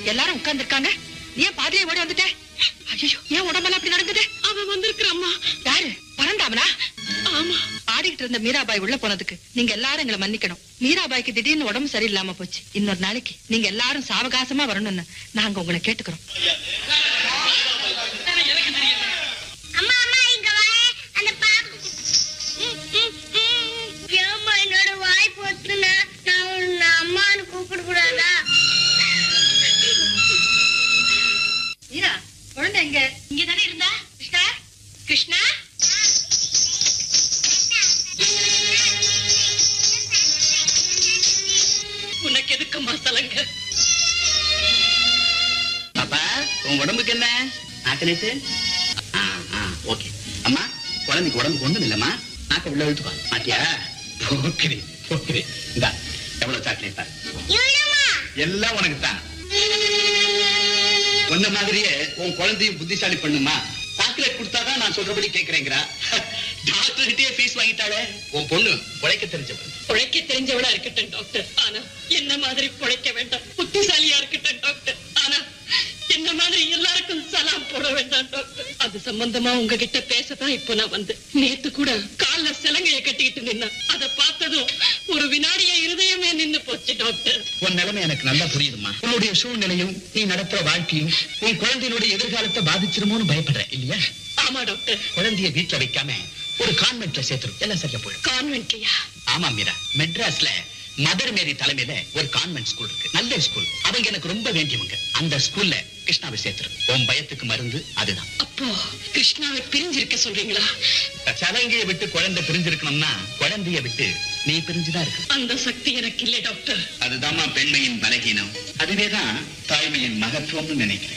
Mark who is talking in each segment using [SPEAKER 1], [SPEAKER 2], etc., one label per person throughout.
[SPEAKER 1] எல்லாரும் உட்கார்ந்து இருக்காங்க நீ ஏன் பாதிலே ஓடி வந்துட்ட ஐயோ ஏன் உடம்பெல்லாம் அப்படி நடக்குது
[SPEAKER 2] அவன் வந்திருக்கிறாம்மா
[SPEAKER 1] யாரு பரந்தாமனா
[SPEAKER 2] ஆமா
[SPEAKER 1] ஆடிக்கிட்டு இருந்த மீராபாய் உள்ள போனதுக்கு நீங்க எல்லாரும் எங்களை மன்னிக்கணும் மீராபாய்க்கு திடீர்னு உடம்பு சரியில்லாம போச்சு இன்னொரு நாளைக்கு நீங்க எல்லாரும் சாவகாசமா வரணும்னு நாங்க உங்களை கேட்டுக்கிறோம்
[SPEAKER 3] அம்மா அம்மா இங்க வா அந்த பாப்பு ஏம்மா என்னோட வாய் போட்டுனா நான் உன்னை அம்மான்னு கூப்பிட கூடாதா
[SPEAKER 1] மீரா குழந்தை எங்க
[SPEAKER 2] இங்க தானே இருந்தா
[SPEAKER 1] கிருஷ்ணா
[SPEAKER 2] கிருஷ்ணா உனக்கு எதுக்குமா சலங்க
[SPEAKER 4] பாப்பா உன் உடம்புக்கு என்ன நாக்கனேத்து ஓகே அம்மா குழந்தைக்கு உடம்புக்கு ஒண்ணும் இல்லம்மா நாக்க உள்ள இழுத்துக்கோ மாட்டியா போக்குறி போக்குறி இந்தா எவ்வளவு சாக்லேட் தான்
[SPEAKER 3] இவளுமா
[SPEAKER 4] எல்லாம் உனக்கு தான் உன்ன மாதிரியே உன் குழந்தையும் புத்திசாலி பண்ணுமா சாக்லேட் கொடுத்தாதான் நான் சொல்றபடி கேக்குறேங்கிறா டாக்டர் கிட்டயே ஃபீஸ் வாங்கிட்டாளே உன் பொண்ணு உழைக்க தெரிஞ்சவன்
[SPEAKER 2] உழைக்க தெரிஞ்சவளா இருக்கட்டும் டாக்டர் ஆனா என்ன மாதிரி உழைக்க வேண்டாம் புத்திசாலியா இருக்கட்டும் டாக்டர் ஆனா என்ன மாதிரி எல்லாருக்கும் சலாம் போட வேண்டாம் டாக்டர் அது சம்பந்தமா உங்ககிட்ட பேசதான் இப்போ நான் வந்து நேத்து கூட கால்ல சிலங்கைய கட்டிக்கிட்டு நின்னா அதை பார்த்ததும் ஒரு வினாடிய இருதயமே நின்னு போச்சு டாக்டர்
[SPEAKER 4] உன் நிலைமை எனக்கு நல்லா புரியுதுமா உன்னுடைய சூழ்நிலையும் நீ நடத்துற வாழ்க்கையும் உன் குழந்தையினுடைய எதிர்காலத்தை பாதிச்சிருமோன்னு பயப்படுற இல்லையா
[SPEAKER 2] ஆமா டாக்டர்
[SPEAKER 4] குழந்தைய வீட்டுல வைக்காம ஒரு கான்வென்ட்ல சேர்த்துரும் எல்லாம் சரியா போயிடும்
[SPEAKER 2] கான்வென்ட்லயா
[SPEAKER 4] ஆமா மீரா மெட்ராஸ்ல மதர் மேரி தலைமையில ஒரு கான்வென்ட் ஸ்கூல் இருக்கு நல்ல ஸ்கூல் அவங்க எனக்கு ரொம்ப வேண்டியவங்க அந்த ஸ்கூல்ல கிருஷ்ணாவை சேர்த்துரு உன் பயத்துக்கு மருந்து அதுதான்
[SPEAKER 2] அப்போ கிருஷ்ணாவை பிரிஞ்சிருக்க சொல்றீங்களா
[SPEAKER 4] சலங்கையை விட்டு குழந்தை பிரிஞ்சிருக்கணும்னா குழந்தைய விட்டு நீ பிரிஞ்சுதான் இருக்கு
[SPEAKER 2] அந்த சக்தி எனக்கு இல்லை டாக்டர்
[SPEAKER 4] அதுதாம்மா பெண்மையின் பலகீனம் அதுவேதான் தாய்மையின் மகத்துவம்னு நினைக்கிறேன்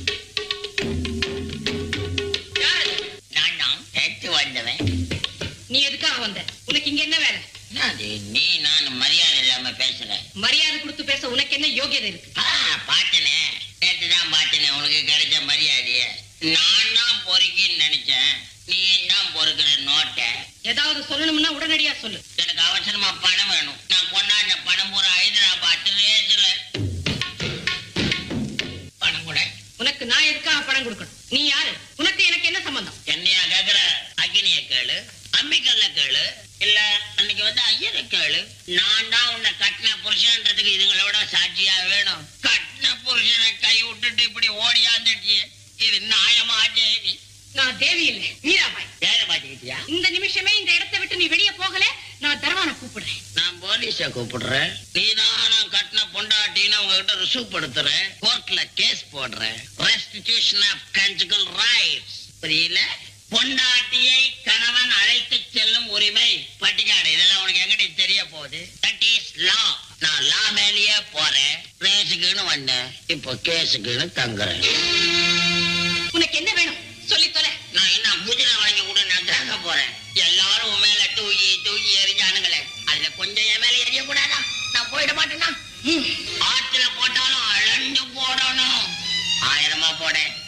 [SPEAKER 5] நான் தான் கேட்டு வந்தவன்
[SPEAKER 2] நீ எதுக்காக வந்த உனக்கு இங்க என்ன வேலை
[SPEAKER 5] என்னது நீ நான் மரியாதை இல்லாம பேசுற
[SPEAKER 2] மரியாதை கொடுத்து பேச உனக்கு என்ன யோகியதை இருக்கு
[SPEAKER 5] ஆ பாத்தனே நேற்று தான் பார்த்தனே உனக்கு கிடைச்ச மரியாதைய நான் தான் பொறுக்கின்னு நினைச்சேன் நீ தான் பொறுக்கிற நோட்டை
[SPEAKER 2] ஏதாவது சொல்லணும்னா உடனடியா சொல்லு
[SPEAKER 5] எனக்கு அவசரமா பணம் வேணும் நான் கொண்டாடின பணம் பூரா ஹைதராபாத் ரேஸ்ல பணம் கூட
[SPEAKER 2] உனக்கு நான் எதுக்காக பணம் கொடுக்கணும் நீ யாரு உனக்கு எனக்கு என்ன சம்பந்தம்
[SPEAKER 5] என்னையா கேக்குற அக்னிய கேளு அம்மிக்கல்ல கேளு இல்ல அன்னைக்கு வந்து ஐயரை கேளு நான் தான் உன்னை கட்டின புருஷன்றதுக்கு இதுங்களை விட சாட்சியா வேணும் கட்டின புருஷனை கை விட்டுட்டு இப்படி ஓடியாந்துட்டியே இது நியாயமா தேவி
[SPEAKER 2] நான் தேவி இல்லை மீராபாய்
[SPEAKER 5] வேலை பார்த்துக்கிட்டியா
[SPEAKER 2] இந்த நிமிஷமே இந்த இடத்தை விட்டு நீ வெளியே போகல நான் தர்வானை கூப்பிடுறேன்
[SPEAKER 5] நான் போலீஸ கூப்பிடுறேன் நீதான் நான் கட்டின பொண்டாட்டின்னு உங்ககிட்ட ருசுப்படுத்துறேன் கோர்ட்ல கேஸ் போடுறேன் ரெஸ்டிடியூஷன் ஆஃப் கன்ஜுகல் ரைட்ஸ் புரியல பொண்டாட்டியை கணவன் அழைத்து செல்லும் உரிமை பட்டிக்காடு இதெல்லாம் உனக்கு எங்கடி தெரிய போகுது தட் இஸ் லா நான் லா மேலேயே போறேன் ரேஸுக்குன்னு வந்தேன் இப்போ கேஸுக்குன்னு தங்குறேன்
[SPEAKER 2] உனக்கு என்ன வேணும் சொல்லி தொலை
[SPEAKER 5] நான் என்ன குதிரை வாங்கி கூட நான் தாங்க போறேன் எல்லாரும் உன் மேல தூக்கி தூக்கி எரிஞ்சானுங்களே அதுல கொஞ்சம் என் மேல எரிய கூடாதா நான் போயிட மாட்டேனா ஆத்துல போட்டாலும் அழஞ்சு போடணும் ஆயிரமா போட